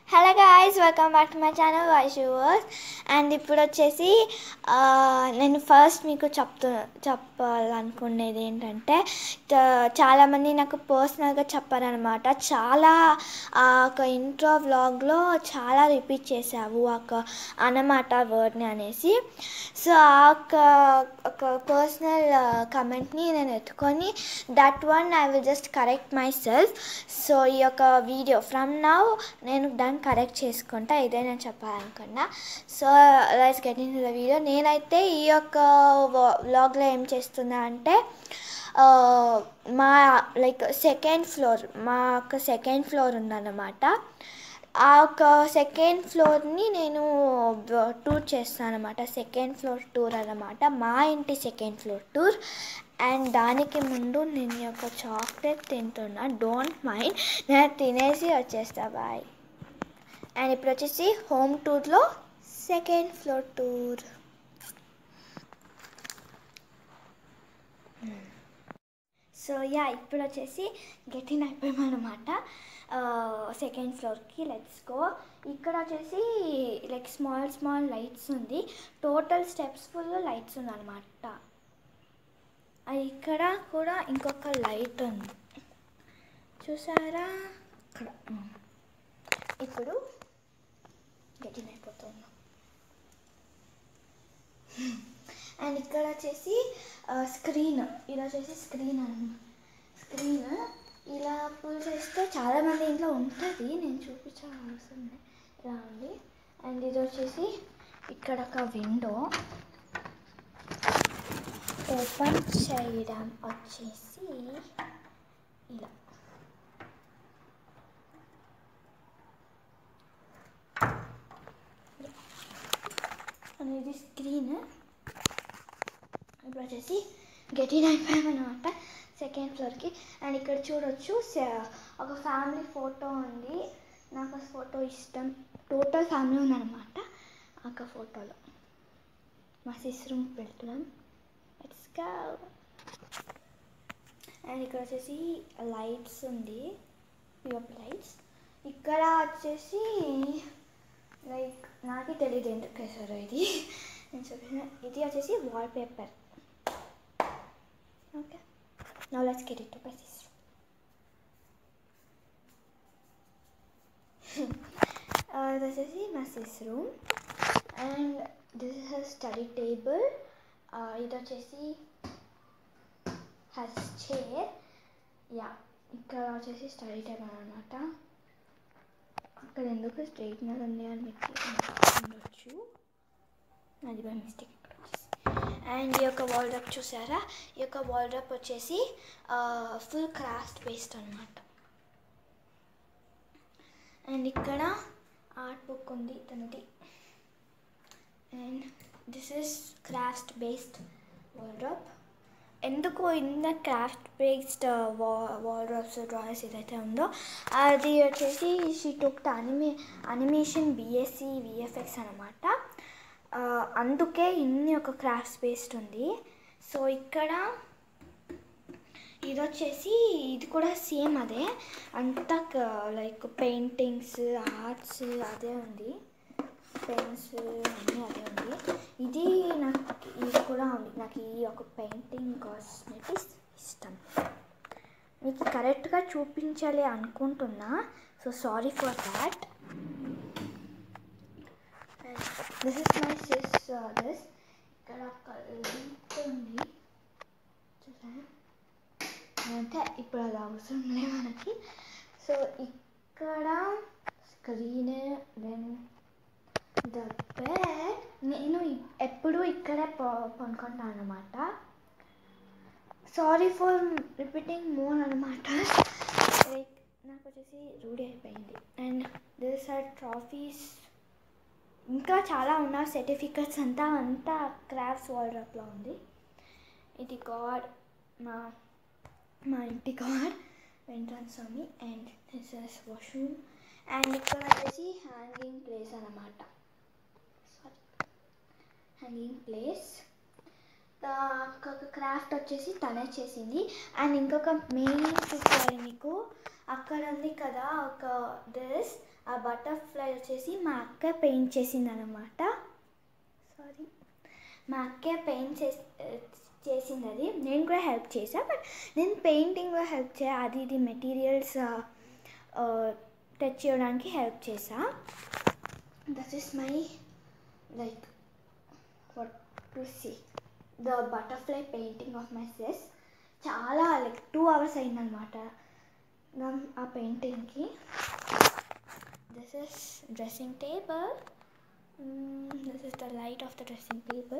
hello guys welcome back to my channel వైషువర్స్ and ఇప్పుడు వచ్చేసి ఆ, నేను ఫస్ట్ మీకు చెప్తు చెప్పాలనుకునేది ఏంటంటే త- చాలామంది నాకు పర్సనల్గా చెప్పారనమాట చాలా ఆ ఒక ఇంట్రో వ్లాగ్లో చాలా రిపీట్ చేసావు ఆ ఒక అన్నమాట వర్డ్ని అనేసి సో ఆ ఒక ఒక పర్సనల్ కమెంట్ని నేను ఎత్తుకొని that one I will just correct myself so ఈ యొక్క వీడియో ఫ్రమ్ నౌ నేను దాన్ని కరెక్ట్ చేసుకుంటా ఇదే నేను చెప్పాలనుకున్నా so let's get in the video నేనైతే ఈ యొక్క వ్లాగ్లో ఏం చేస్తున్నా అంటే ఆ, మా లైక్ సెకండ్ ఫ్లోర్ మా యొక్క సెకండ్ ఫ్లోర్ ఉందన్నమాట ఆ ఒక సెకండ్ ఫ్లోర్ని నేను టూర్ చేస్తాను అనమాట సెకండ్ ఫ్లోర్ టూర్ అన్నమాట మా ఇంటి సెకండ్ ఫ్లోర్ టూర్ అండ్ దానికి ముందు నేను ఈ యొక్క చాక్లెట్ తింటున్నా డోంట్ మైండ్ నేను తినేసి వచ్చేస్తా బాయ్ అండ్ ఇప్పుడు వచ్చేసి హోమ్ టూర్లో second floor tour so yeah ఇప్పుడు వచ్చేసి గెటిన్ అయిపోయామన్నమాట సెకండ్ ఫ్లోర్కి లెట్స్ గో ఇక్కడ వచ్చేసి లైక్ స్మాల్ స్మాల్ లైట్స్ ఉంది టోటల్ స్టెప్స్ ఫుల్ లైట్స్ ఉందన్నమాట ఇక్కడ కూడా ఇంకొక లైట్ ఉంది చూసారా అక్కడ ఇప్పుడు గెటిన్ అయిపోతున్నాం అండ్ ఇక్కడ వచ్చేసి స్క్రీన్ ఇలా వచ్చేసి స్క్రీన్ అన్నమాట స్క్రీన్ ఇలా పుల్ చేస్తే చాలామంది ఇంట్లో ఉంటుంది నేను చూపించాల్సిన అవసరం లేదు ఇలా ఉంది అండ్ ఇది వచ్చేసి ఇక్కడ ఒక విండో ఓపెన్ చేయడం వచ్చేసి ఇలా అనేది స్క్రీన్ ఇప్పుడు వచ్చేసి గెటిన్ అయిపోయామన్నమాట సెకండ్ ఫ్లోర్కి అండ్ ఇక్కడ చూడొచ్చు స- ఒక ఫ్యామిలీ ఫోటో ఉంది నాకు ఆ ఫోటో ఇష్టం టోటల్ ఫ్యామిలీ ఉందన్నమాట ఒక ఫోటోలో మా సిస్టర్ రూమ్కి వెళ్తున్నాం ఇట్స్ గా అండ్ ఇక్కడ వచ్చేసి లైట్స్ ఉంది పిఓపి లైట్స్ ఇక్కడ వచ్చేసి లైక్ నాకే తెలియదు ఎందుకు వేసారో ఇది నేను చెప్పిన ఇది వచ్చేసి wallpaper okay no let's get it to by sister ఇది వచ్చేసి మా sis room and this is her study table ఇది వచ్చేసి హర్ చైర్ యా ఇక్కడ వచ్చేసి స్టడీ టేబుల్ అనమాట అక్కడ ఎందుకు స్ట్రైట్నర్ ఉంది అని మీకు ఉండొచ్చు అది బై మిస్టేక్ ఇక్కడ వచ్చేసి అండ్ ఈ యొక్క వాల్డ్రప్ చూసారా ఈ యొక్క వాల్డ్రప్ వచ్చేసి ఫుల్ క్రాఫ్ట్ బేస్డ్ అనమాట అండ్ ఇక్కడ ఆర్ట్ బుక్ ఉంది తనది and this is craft based wardrobe ఎందుకు ఇంత క్రాఫ్ట్ బేస్డ్ వాల్డ్రాప్స్ డ్రాయింగ్స్ ఏదైతే ఉందో అది వచ్చేసి she took the anime animation BSc VFX అనమాట అందుకే ఇన్ని ఒక క్రాఫ్ట్స్ బేస్డ్ ఉంది సో ఇక్కడ ఇది వచ్చేసి ఇది కూడా సేమ్ అదే అంతా లైక్ పెయింటింగ్స్ ఆర్ట్స్ అదే ఉంది పెన్స్ అన్నీ అదే ఉంది ఇది నాకు ఇది కూడా ఉంది నాకు ఈ ఒక పెయింటింగ్ కాస్మెటిక్స్ ఇష్టం మీకు కరెక్ట్గా చూపించాలి అనుకుంటున్నా so sorry for that this is my sis this ఇక్కడ ఒక లింక్ ఉంది చూసారా అంటే ఇప్పుడు అది అవసరం లేదు మనకి సో ఇక్కడ స్క్రీన్ దెన్ ద బెడ్ నేను ఇ- ఎప్పుడూ ఇక్కడే ప- పనుకుంటాను అనమాట సారీ ఫర్ రిపీటింగ్ మోర్ అనమాట లైక్ నాకు వచ్చేసి రూఢి అయిపోయింది అండ్ దిస్ ఆర్ ట్రాఫీస్ ఇంకా చాలా ఉన్న సర్టిఫికెట్స్ అంతా అంతా క్రాఫ్ట్స్ వాల్డ్రాప్లో ఉంది ఇది గాడ్ మా మా ఇంటి god Venkataramana Swami and this is washroom and ఇక్కడ వచ్చేసి హ్యాంగింగ్ ప్లేస్ అన్నమాట సారీ హ్యాంగింగ్ ప్లేస్ ఒక క్రాఫ్ట్ వచ్చేసి తనే చేసింది అండ్ ఇంకొక మెయిన్ చూపించాలి మీకు అక్కడ ఉంది కదా ఒక దిస్ ఆ బటర్ఫ్లై వచ్చేసి మా అక్క పెయింట్ చేసింది అనమాట సారీ మా అక్కే పెయింట్ చేసి చేసింది అది నేను కూడా హెల్ప్ చేసా బట్ నేను పెయింటింగ్లో హెల్ప్ చే అది ఇది మెటీరియల్స్ తెచ్చేయడానికి హెల్ప్ చేసా that is my like what to see the butterfly painting of my sis చాలా లైక్ టూ అవర్స్ అయిందనమాట ఆ పెయింటింగ్కి this is dressing table this is the light of the dressing table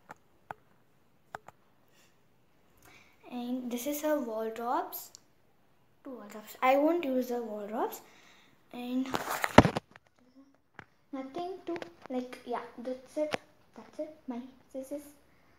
and this is her wardrobes two wardrobes i won't use the wardrobes and nothing to like yeah that's it that's it my this is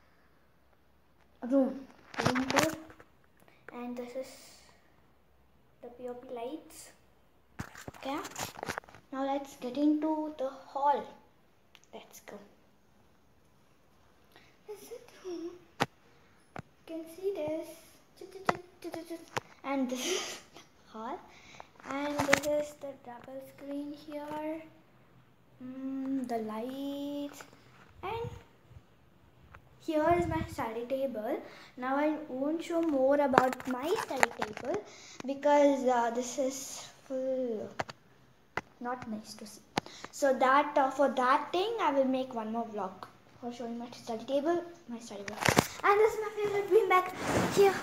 room room tour and this is the pop lights okay now let's get into the hall let's go this is the room you can see this and this is the hall and this is the double screen here mm, the lights and here is my study table now i won't show more about my study table because uh, this is full not nice to see so that uh, for that thing i will make one more vlog for showing my study table my study book and this is my favorite beanbag here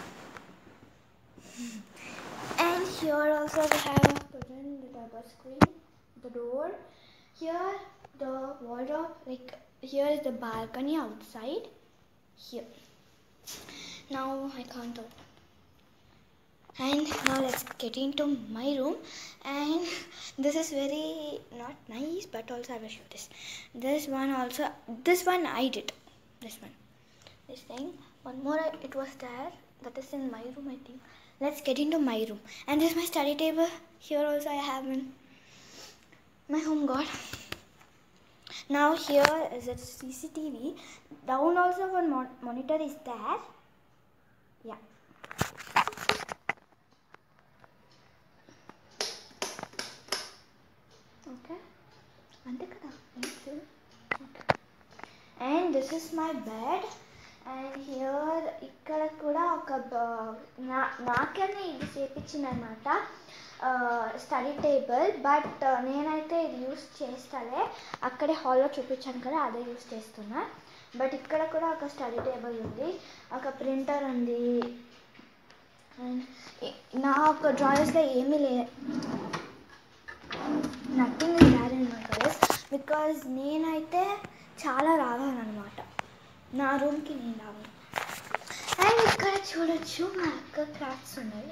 and here also we have put in the double screen the door here the wardrobe like here is the balcony outside here now i can't open and now let's get into my room and this is very not nice but also i will show this this one also this one i did this one this thing one more I- it was there that is in my room i think let's get into my room and this is my study table here also i have one my home god now here is a cctv down also one mon- monitor is there yeah okay అంతే కదా and this is my bed and here ఇక్కడ కూడా ఒక బ- నా నాకనే ఇది చేపించింది అనమాట study table but నేనైతే ఇది యూస్ చేస్తాలే అక్కడే హాల్లో చూపించాను కదా అదే యూస్ చేస్తున్నా బట్ ఇక్కడ కూడా ఒక స్టడీ టేబుల్ ఉంది ఒక ప్రింటర్ ఉంది అండ్ నా ఒక డ్రాయింగ్స్లో ఏమీ లే nothing is bad in my dress because నేనైతే చాలా రాగాను అనమాట నా రూమ్కి నేను రాగాను అండ్ ఇక్కడ చూడొచ్చు మా అక్క క్రాఫ్ట్స్ ఉన్నాయి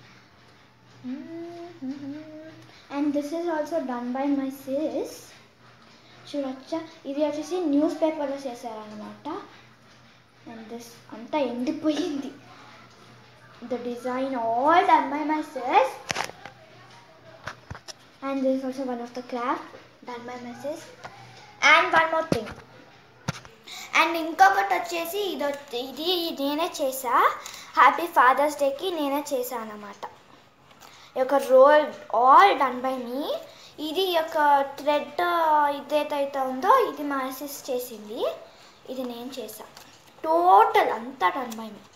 and this is also done by my sis చూడొచ్చా ఇది వచ్చేసి న్యూస్ పేపర్లో చేశారనమాట అండ్ దిస్ అంతా ఎండిపోయింది the design all done by my sis and this is also one of the craft done by my sis and one more thing and ఇంకొకటి వచ్చేసి ఇది వచ్చి- ఇది నేనే చేసా హ్యాపీ ఫాదర్స్ డేకి నేనే చేశాను అనమాట ఈ యొక్క roll all done by me ఇది ఈ యొక్క థ్రెడ్ ఇదేదైతే ఉందో ఇది మా సిస్ చేసింది ఇది నేను చేసా టోటల్ అంతా డన్ బై మీ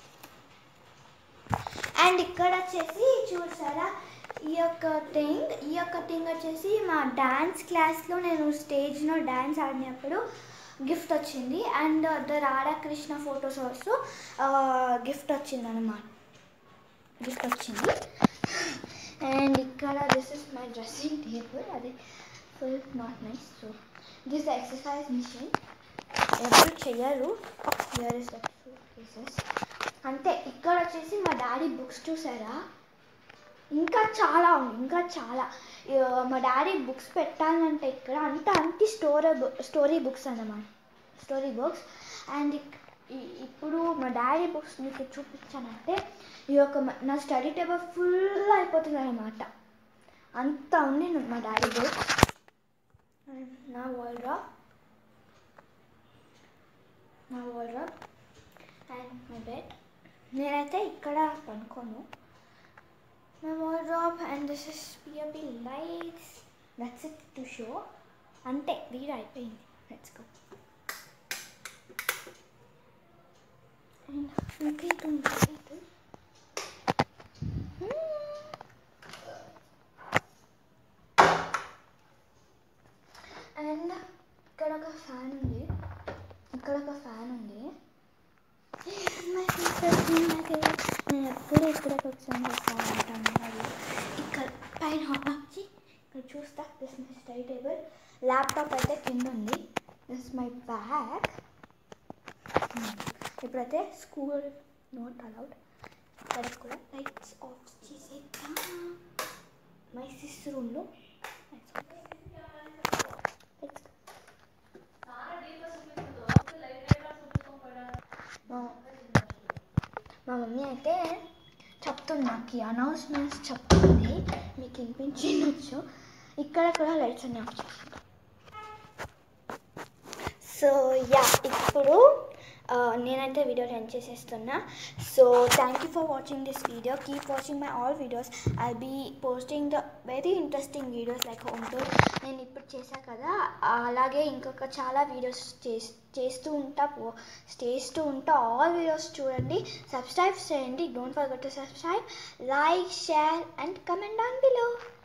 అండ్ ఇక్కడ వచ్చేసి చూసారా ఈ యొక్క థింగ్ ఈ యొక్క థింగ్ వచ్చేసి మా డ్యాన్స్ క్లాస్లో నేను స్టేజ్లో డ్యాన్స్ ఆడినప్పుడు గిఫ్ట్ వచ్చింది and the Radhakrishna photos also gift వచ్చింది అనమాట గిఫ్ట్ వచ్చింది అండ్ ఇక్కడ this is my dressing table అది full not nice so this exercise machine ఎవరు చెయ్యరు హియర్ ఇస్ ద కేసెస్ అంతే ఇక్కడ వచ్చేసి మా డాడీ బుక్స్ చూసారా ఇంకా చాలా ఉంది ఇంకా చాలా ఇగో మా డాడీ బుక్స్ పెట్టాలంటే ఇక్కడ అంత అంతి స్టోరీ స్టోరీ బుక్స్ అన్నమాట స్టోరీ బుక్స్ అండ్ ఇప్పుడు మా డాడీ బుక్స్ మీకు చూపించానంటే ఈ యొక్క మ- నా స్టడీ టేబుల్ ఫుల్ అయిపోతుంది అనమాట అంత ఉంది మా డాడీ బుక్స్ నా వాల్డ్రా నా వాల్డ్రా అండ్ మై బెడ్ నేనైతే ఇక్కడ పనుకోను my wardrobe and this is POP lights that's it to show అంతే వీడియో అయిపోయింది లెట్స్ గో అండ్ ఇంకేంటి ఇంకేంటి అండ్ ఇక్కడ ఒక ఫ్యాన్ ఉంది ఇక్కడ ఒక ఫ్యాన్ ఉంది మై ఫేవరెట్ నేను ఎప్పుడు ఇక్కడ కూర్చొని చేస్తాను అది ఇక్కడ పైన వచ్చి ఇక్కడ చూస్తా this my study table laptop అయితే కింద ఉంది దిస్ మై బ్యాగ్ ఇప్పుడైతే స్కూల్ నోట్ అలౌడ్ ఇక్కడ కూడా లైట్స్ ఆఫ్ చేసేద్దాం మై సిస్ రూమ్లో మా మమ్మీ అయితే చెప్తుంది నాకు అనౌన్స్మెంట్స్ చెప్తుంది మీకు వినిపించవచ్చు ఇక్కడ కూడా లైట్స్ అన్నీ ఆఫ్ చేస్తాను సో యా ఇప్పుడు ఆ, నేనైతే వీడియో రన్ చేసేస్తున్నా so thank you for watching this video keep watching my all videos I be posting the very interesting videos like home tour నేను ఇప్పుడు చేశా కదా అలాగే ఇంకొక చాలా వీడియోస్ చేస్తూ ఉంటా పో చేస్తూ ఉంటా ఆల్ వీడియోస్ చూడండి సబ్స్క్రైబ్ చేయండి don't forget to subscribe like share and comment down below